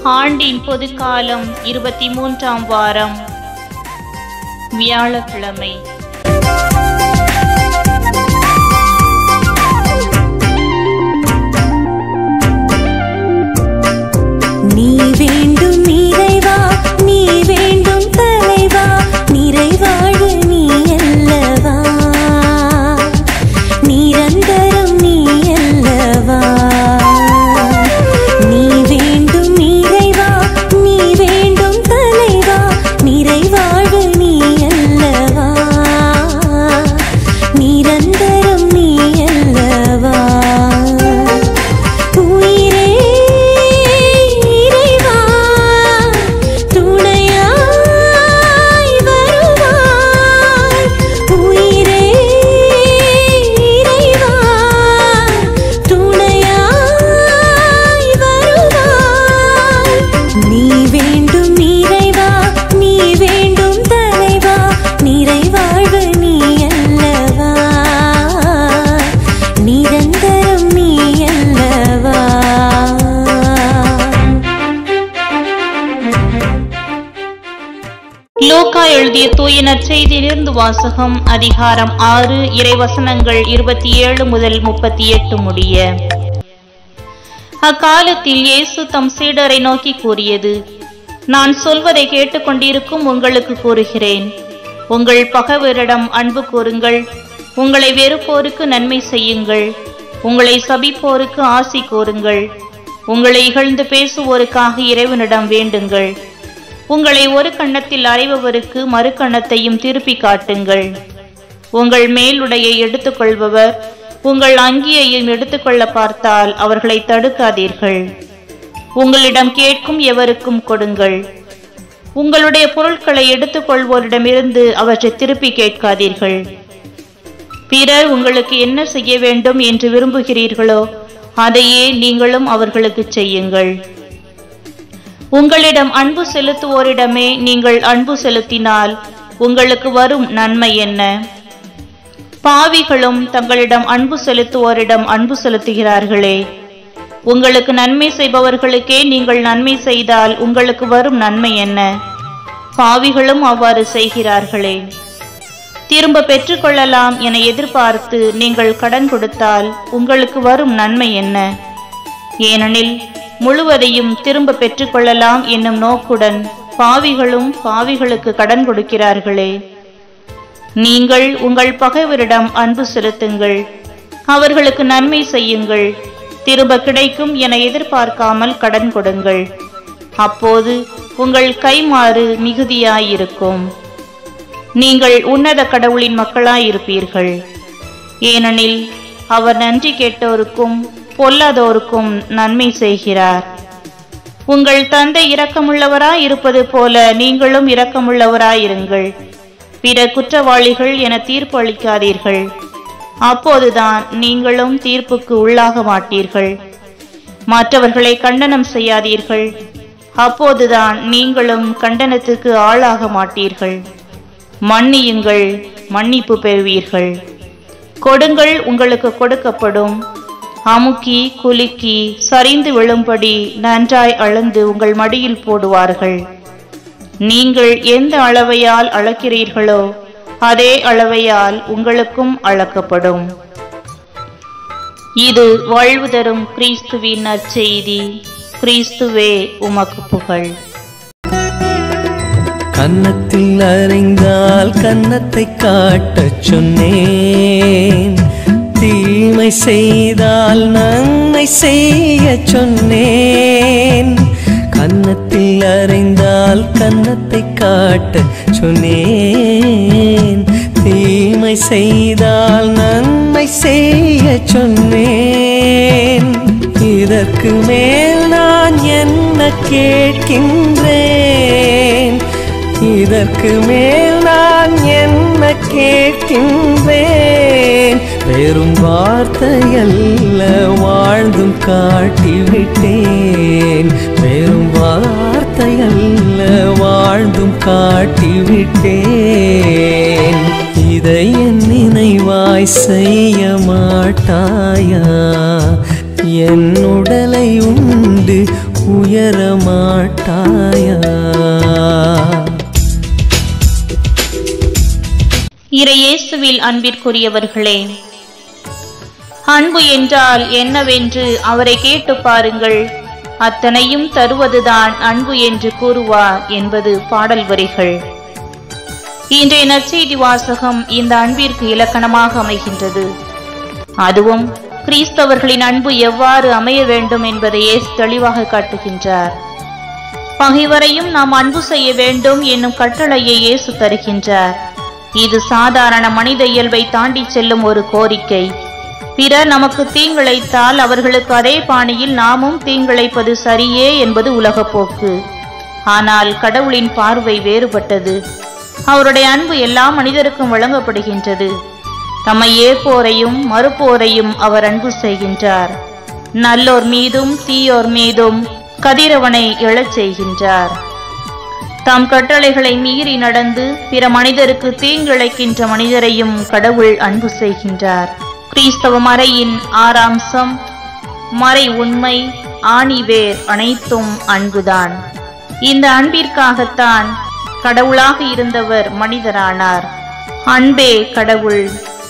ஆண்டின் பொதுக்காலம் இருபத்தி மூன்றாம் வாரம் வியாழக்கிழமை நீ வேண்டும் நிறைவா நீ வேண்டும் தலைவா நிறைவாழ நீ அல்லவா நிரந்தரம் நீ அல்லவா நீ வேண்டும் நிறைவா நீ வேண்டும் தலைவா நிறைவாழ நீ அல்லவா நிரந்தரம் நீ அல்லவா உயிரே இறைவா துணையாய் வருவாய் உயிரே இறைவா துணையாய் வருவாய் நீ வேண்டும் நிறைவா நீ வேண்டும் தலைவா நிறைவாழ்வு நீ அல்லவா நிரந்தரம் நீ அல்லவா லூக்கா எழுதிய தூய நற்செய்தியிலிருந்து வாசகம் அதிகாரம் ஆறு இறைவசனங்கள் இருபத்தி ஏழு முதல் முப்பத்தி எட்டு முடிய அக்காலத்தில் இயேசு தம் சீடரை நோக்கி கூறியது நான் சொல்வதை கேட்டுக்கொண்டிருக்கும் உங்களுக்கு கூறுகிறேன் உங்கள் பகைவரிடம் அன்பு கூறுங்கள் உங்களை வெறுப்போருக்கு நன்மை செய்யுங்கள் உங்களை சபிப்போருக்கு ஆசி கூறுங்கள் உங்களை இகழ்ந்து பேசுவோருக்காக இறைவனிடம் வேண்டுங்கள் உங்களை ஒரு கன்னத்தில் அறைபவருக்கு மறு கன்னத்தையும் திருப்பி காட்டுங்கள் உங்கள் மேலுடையை எடுத்துக்கொள்பவர் உங்கள் அங்கியையும் எடுத்துக்கொள்ள பார்த்தால் அவர்களை தடுக்காதீர்கள் உங்களிடம் கேட்கும் எவருக்கும் கொடுங்கள் உங்களுடைய பொருட்களை எடுத்துக்கொள்வோரிடமிருந்து அவற்றை திருப்பி கேட்காதீர்கள் பிறர் உங்களுக்கு என்ன செய்ய வேண்டும் என்று விரும்புகிறீர்களோ அதையே நீங்களும் அவர்களுக்கு செய்யுங்கள் உங்களிடம் அன்பு செலுத்துவோரிடமே நீங்கள் அன்பு செலுத்தினால் உங்களுக்கு வரும் நன்மை என்ன பாவிகளும் தங்களிடம் அன்பு செலுத்துவோரிடம் அன்பு செலுத்துகிறார்களே உங்களுக்கு நன்மை செய்பவர்களுக்கே நீங்கள் நன்மை செய்தால் உங்களுக்கு வரும் நன்மை என்ன பாவிகளும் அவ்வாறு செய்கிறார்களே திரும்ப பெற்றுக்கொள்ளலாம் என எதிர்பார்த்து நீங்கள் கடன் கொடுத்தால் உங்களுக்கு வரும் நன்மை என்ன ஏனெனில் முழுவதையும் திரும்ப பெற்றுக்கொள்ளலாம் என்னும் நோக்குடன் பாவிகளும் பாவிகளுக்கு கடன் கொடுக்கிறார்களே நீங்கள் உங்கள் பகைவரிடம் அன்பு செலுத்துங்கள் அவர்களுக்கு நன்மை செய்யுங்கள் திரும்ப கிடைக்கும் என எதிர்பார்க்காமல் கடன் கொடுங்கள் அப்போது உங்கள் கைமாறு மிகுதியாயிருக்கும் நீங்கள் உன்னத கடவுளின் மக்களாயிருப்பீர்கள் ஏனெனில் அவர் நன்றி கேட்டோருக்கும் பொல்லாதோருக்கும் நன்மை செய்கிறார் உங்கள் தந்தை இரக்கமுள்ளவராய் இருப்பது போல நீங்களும் இரக்கமுள்ளவராயிருங்கள் பிற குற்றவாளிகள் என தீர்ப்பு அளிக்காதீர்கள் அப்போதுதான் நீங்களும் தீர்ப்புக்கு உள்ளாக மாட்டீர்கள் மற்றவர்களை கண்டனம் செய்யாதீர்கள் அப்போதுதான் நீங்களும் கண்டனத்துக்கு ஆளாக மாட்டீர்கள் மன்னியுங்கள் மன்னிப்பு பெறுவீர்கள் கொடுங்கள் உங்களுக்கு கொடுக்கப்படும் அமுக்கி குலுக்கி சரிந்து விழும்படி நன்றாய் அளந்து உங்கள் மடியில் போடுவார்கள் நீங்கள் எந்த அளவையால் அளக்கிறீர்களோ அதே அளவையால் உங்களுக்கும் அளக்கப்படும் இது வாழ்வு தரும் கிறிஸ்துவின் நற்செய்தி கிறிஸ்துவே உமக்கு புகழ் கன்னத்தில் அறைந்தால் கன்னத்தை காட்டச் சொன்னேன் தீமை செய்தால் நன்மை செய்ய சொன்னேன் கன்னத்தில் அறைந்தால் கன்னத்தை காட்ட சொன்னேன் தீமை செய்தால் நன்மை செய்ய சொன்னேன் இதற்கு மேல் நான் என்ன கேட்கின்றேன் இதற்கு மேல் நான் என்ன கேட்கின்றேன் பெரும் வார்த்தையல்ல வாழ்ந்தும் காட்டிவிட்டேன் பெரும் வார்த்தையல்ல வாழ்ந்தும் காட்டிவிட்டேன் இதை என் நினைவாய் செய்ய மாட்டாயா என் உடலை உண்டு உயர மாட்டாயா இறையேசுவில் அன்பிற்குரியவர்களே அன்பு என்றால் என்னவென்று அவரை கேட்டு பாருங்கள் அத்தனையும் தருவதுதான் அன்பு என்று கூறுவார் என்பது பாடல் வரிகள் இன்றைய நற்செய்தி வாசகம் இந்த அன்பிற்கு இலக்கணமாக அமைகின்றது அதுவும் கிறிஸ்தவர்களின் அன்பு எவ்வாறு அமைய வேண்டும் என்பதை இயேசு தெளிவாக காட்டுகின்றார் பகைவரையும் நாம் அன்பு செய்ய வேண்டும் என்னும் கட்டளையை இயேசு தருகின்றார் இது சாதாரண மனித இயல்பை தாண்டி செல்லும் ஒரு கோரிக்கை பிறர் நமக்கு தீங்கிழைத்தால் அவர்களுக்கு அதே பாணியில் நாமும் தீங்கிழைப்பது சரியே என்பது உலகப்போக்கு ஆனால் கடவுளின் பார்வை வேறுபட்டது அவருடைய அன்பு எல்லா மனிதருக்கும் வழங்கப்படுகின்றது தம்மை ஏற்போரையும் மறுப்போரையும் அவர் அன்பு செய்கின்றார் நல்லோர் மீதும் தீயோர் மீதும் கதிரவனை எழச் செய்கின்றார் தம் கட்டளைகளை மீறி நடந்து பிற மனிதருக்கு தீங்கிழைக்கின்ற மனிதரையும் கடவுள் அன்பு செய்கின்றார் கிறிஸ்தவ மறையின் ஆறாம்சம் மறை உண்மை ஆணிவேர் அனைத்தும் அன்புதான் இந்த அன்பிற்காகத்தான் கடவுளாக இருந்தவர் மனிதரானார் அன்பே கடவுள்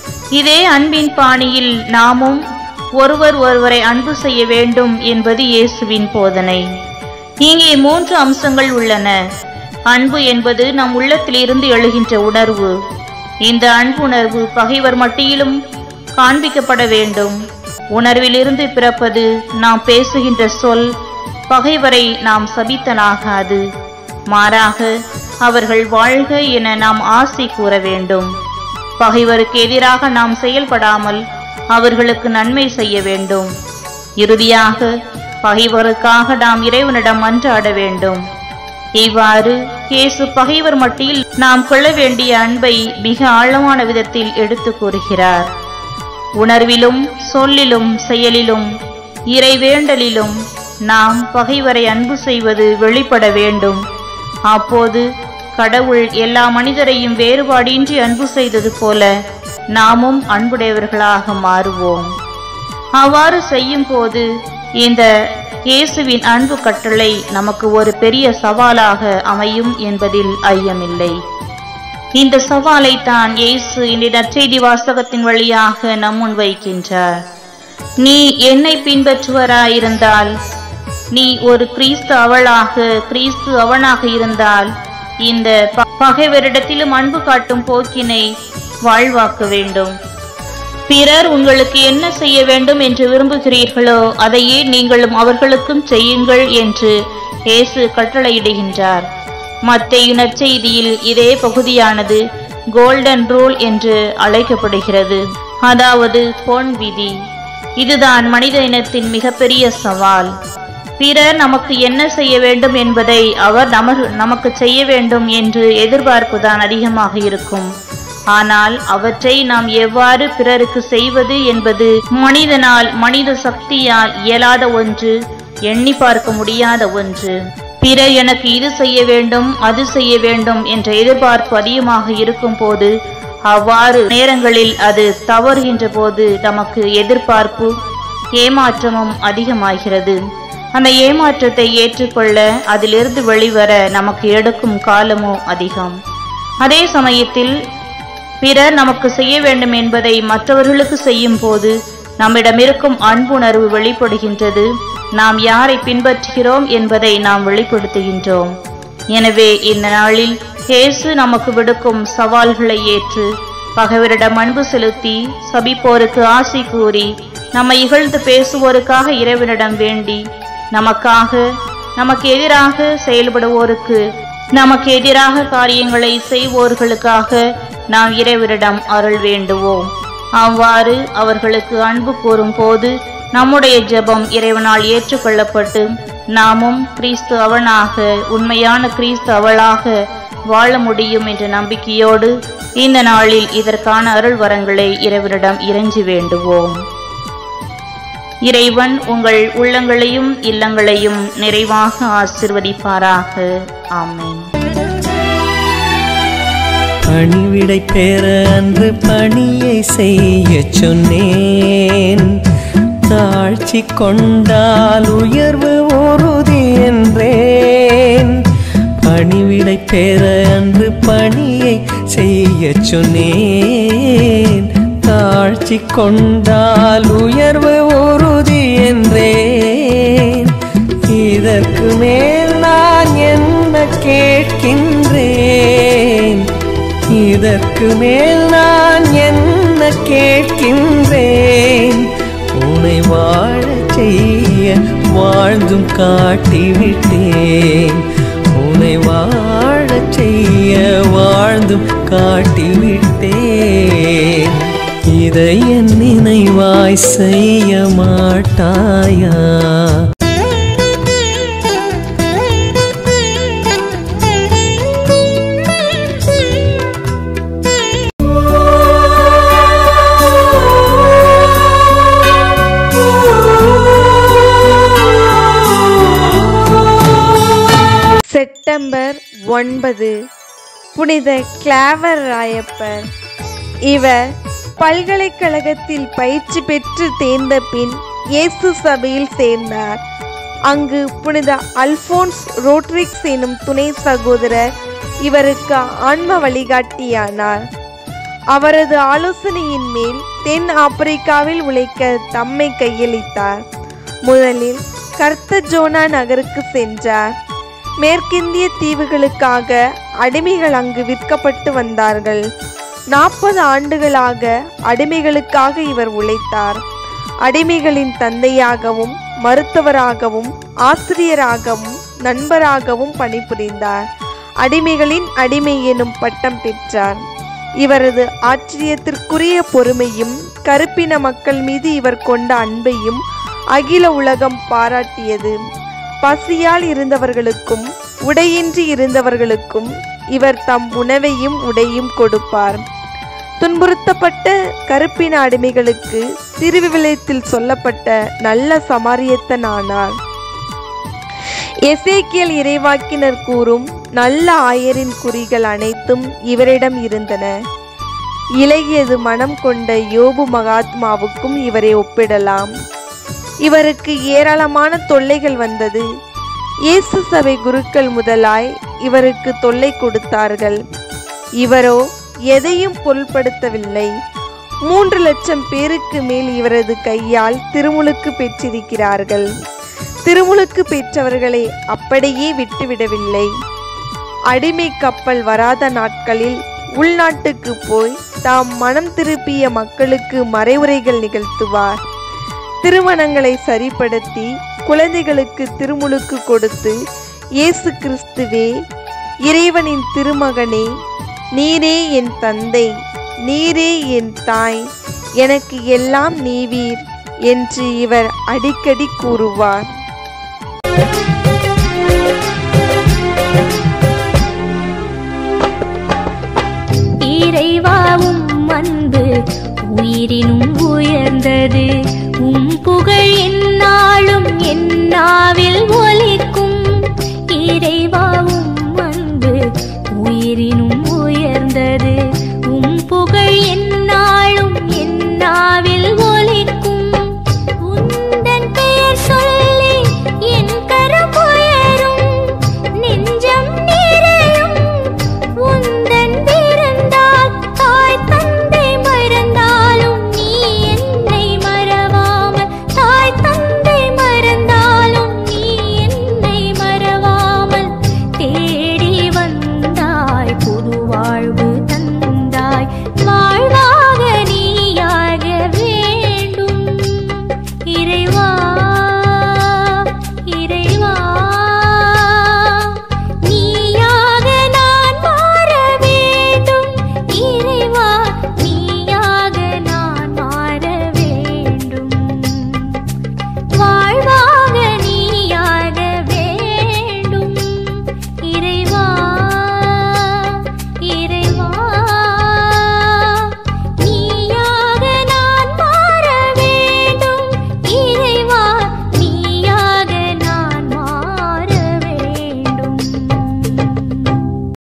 இதே அன்பின் பாணியில் நாமும் ஒருவர் ஒருவரை அன்பு செய்ய வேண்டும் என்பது இயேசுவின் போதனை இங்கே மூன்று அம்சங்கள் உள்ளன அன்பு என்பது நம் உள்ளத்திலிருந்து எழுகின்ற உணர்வு இந்த அன்புணர்வு பகைவர் மட்டியிலும் காண்பிக்கப்பட வேண்டும் உணர்விலிருந்து பிறப்பது நாம் பேசுகின்ற சொல் பகைவரை நாம் சபித்தலாகாது மாறாக அவர்கள் வாழ்க என நாம் ஆசை கூற வேண்டும் பகைவருக்கு எதிராக நாம் செயல்படாமல் அவர்களுக்கு நன்மை செய்ய வேண்டும் இறுதியாக பகைவருக்காக நாம் இறைவனிடம் மன்றாட வேண்டும் இவ்வாறு இயேசு பகைவர் மட்டியில் நாம் கொள்ள வேண்டிய அன்பை மிக ஆழமான விதத்தில் எடுத்துக் கூறுகிறார் உணர்விலும் சொல்லிலும் செயலிலும் இறைவேண்டலிலும் நாம் பகைவரை அன்பு செய்வது வெளிப்பட வேண்டும் அப்போது கடவுள் எல்லா மனிதரையும் வேறுபாடின்றி அன்பு செய்தது போல நாமும் அன்புடையவர்களாக மாறுவோம் அவ்வாறு செய்யும் போது இந்த இயேசுவின் அன்பு கட்டளை நமக்கு ஒரு பெரிய சவாலாக அமையும் என்பதில் ஐயமில்லை இந்த சவாலை தான் இயேசு இந்த நற்செய்தி வாசகத்தின் வழியாக நம் முன் வைக்கின்றார் நீ என்னை பின்பற்றுவராயிருந்தால் நீ ஒரு கிறிஸ்து அவளாக கிறிஸ்து அவனாக இருந்தால் இந்த ப- பகைவரிடத்திலும் அன்பு காட்டும் போக்கினை வாழ்வாக்க வேண்டும் பிறர் உங்களுக்கு என்ன செய்ய வேண்டும் என்று விரும்புகிறீர்களோ அதையே நீங்களும் அவர்களுக்கும் செய்யுங்கள் என்று இயேசு கட்டளையிடுகின்றார் மத்தேயு நற்செய்தியில் இதே பகுதியானது கோல்டன் ரூல் என்று அழைக்கப்படுகிறது அதாவது பொன் விதி இதுதான் மனித இனத்தின் மிகப்பெரிய சவால் பிறர் நமக்கு என்ன செய்ய வேண்டும் என்பதை அவர் நமக்கு நமக்கு செய்ய வேண்டும் என்று எதிர்பார்ப்புதான் அதிகமாக இருக்கும் ஆனால் அவற்றை நாம் எவ்வாறு பிறருக்கு செய்வது என்பது மனிதனால் மனித சக்தியால் இயலாத ஒன்று எண்ணி பார்க்க முடியாத ஒன்று பிறர் எனக்கு இது செய்ய வேண்டும் அது செய்ய வேண்டும் என்ற எதிர்பார்ப்பு அதிகமாக இருக்கும் போது அவ்வாறு நேரங்களில் அது தவறுகின்ற போது நமக்கு எதிர்பார்ப்பு ஏமாற்றமும் அதிகமாகிறது அந்த ஏமாற்றத்தை ஏற்றுக்கொள்ள அதிலிருந்து வெளிவர நமக்கு எடுக்கும் காலமோ அதிகம் அதே சமயத்தில் பிறர் நமக்கு செய்ய வேண்டும் என்பதை மற்றவர்களுக்கு செய்யும் போது நம்மிடம் இருக்கும் அன்புணர்வு வெளிப்படுகின்றது நாம் யாரை பின்பற்றுகிறோம் என்பதை நாம் வெளிப்படுத்துகின்றோம் எனவே இந்த நாளில் இயேசு நமக்கு விடுக்கும் சவால்களை ஏற்று பகைவரிடம் அன்பு செலுத்தி சபிப்போருக்கு ஆசை கூறி நம்மை இகழ்ந்து பேசுவோருக்காக இறைவனிடம் வேண்டி நமக்காக நமக்கு எதிராக செயல்படுவோருக்கு நமக்கு எதிராக காரியங்களை செய்வோர்களுக்காக நாம் இறைவரிடம் அருள் வேண்டுவோம் அவ்வாறு அவர்களுக்கு அன்பு கூறும் போது நம்முடைய ஜெபம் இறைவனால் ஏற்றுக்கொள்ளப்பட்டு நாமும் கிறிஸ்து அவனாக உண்மையான கிறிஸ்து அவளாக வாழ முடியும் என்ற நம்பிக்கையோடு இந்த நாளில் இதற்கான அருள் வரங்களை இறைவனிடம் இறைஞ்சி வேண்டுவோம் இறைவன் உங்கள் உள்ளங்களையும் இல்லங்களையும் நிறைவாக ஆசிர்வதிப்பாராக ஆமென் பணிவிடை பெற அன்று பணியை செய்ய சொன்னேன் தாழ்ச்சி கொண்டால் உயர்வு உறுதி என்றேன் பணிவிடை பெற அன்று பணியை செய்ய சொன்னேன் தாழ்ச்சி கொண்டால் உயர்வு உறுதி என்றேன் இதற்கு மேல் நான் என்ன கேட்கின்றேன் இதற்கு மேல் நான் என்ன கேட்கின்றேன் உன்னை வாழச் செய்ய வாழ்ந்தும் காட்டிவிட்டேன் உன்னை வாழச் செய்ய வாழ்ந்தும் காட்டிவிட்டேன் இதை என் நினைவாய் செய்ய மாட்டாயா செப்டம்பர் ஒன்பது புனித கிளாவர் ராயப்பர் இவர் பல்கலைக்கழகத்தில் பயிற்சி பெற்று தேர்ந்த பின் இயேசு சபையில் சேர்ந்தார் அங்கு புனித அல்போன்ஸ் ரோட்ரிக்ஸ் எனும் துணை சகோதரர் இவருக்கு ஆன்ம வழிகாட்டியானார் அவரது ஆலோசனையின் மேல் தென் ஆப்பிரிக்காவில் உழைக்க தம்மை கையளித்தார் முதலில் கர்த்தஜோனா நகருக்கு சென்றார் மேற்கிந்திய தீவுகளுக்காக அடிமைகள் அங்கு விற்கப்பட்டு வந்தார்கள் நாற்பது ஆண்டுகளாக அடிமைகளுக்காக இவர் உழைத்தார் அடிமைகளின் தந்தையாகவும் மருத்துவராகவும் ஆசிரியராகவும் நண்பராகவும் பணிபுரிந்தார் அடிமைகளின் அடிமை எனும் பட்டம் பெற்றார் இவரது ஆச்சரியத்திற்குரிய பொறுமையும் கருப்பின மக்கள் மீது இவர் கொண்ட அன்பையும் அகில உலகம் பாராட்டியது பசியால் இருந்தவர்களுக்கும் உடையின்றி இருந்தவர்களுக்கும் இவர் தம் உணவையும் உடையும் கொடுப்பார் துன்புறுத்தப்பட்ட கருப்பின அடிமைகளுக்கு திருவிவிலியத்தில் சொல்லப்பட்ட நல்ல சமாரியத்தன் ஆனார் எசேக்கியல் இறைவாக்கினர் கூறும் நல்ல ஆயரின் குறிகள் அனைத்தும் இவரிடம் இருந்தன இலகியது மனம் கொண்ட யோபு மகாத்மாவுக்கும் இவரை ஒப்பிடலாம் இவருக்கு ஏராளமான தொல்லைகள் வந்தது இயேசு சபை குருக்கள் முதலாய் இவருக்கு தொல்லை கொடுத்தார்கள் இவரோ எதையும் பொருள்படுத்தவில்லை மூன்று லட்சம் பேருக்கு மேல் இவரது கையால் திருமுழுக்கு பெற்றிருக்கிறார்கள் திருமுழுக்கு பெற்றவர்களை அப்படியே விட்டுவிடவில்லை அடிமை கப்பல் வராத நாட்களில் உள்நாட்டுக்கு போய் தாம் மனம் திருப்பிய மக்களுக்கு மறைவுரைகள் நிகழ்த்துவார் திருமணங்களை சரிப்படுத்தி குழந்தைகளுக்கு திருமுழுக்கு கொடுத்து இயேசு கிறிஸ்துவே இறைவனின் திருமகனே நீரே என் தந்தை நீரே என் தாய் எனக்கு எல்லாம் நீவீர் என்று இவர் அடிக்கடி கூறுவார் இறைவாவும் அன்பு உயிரினும் உயர்ந்தது உம் புகழ் எந்நாளும் என்னாவில் ஒலிக்கும் இறைவாவும் அன்பு உயிரினும் உயர்ந்தது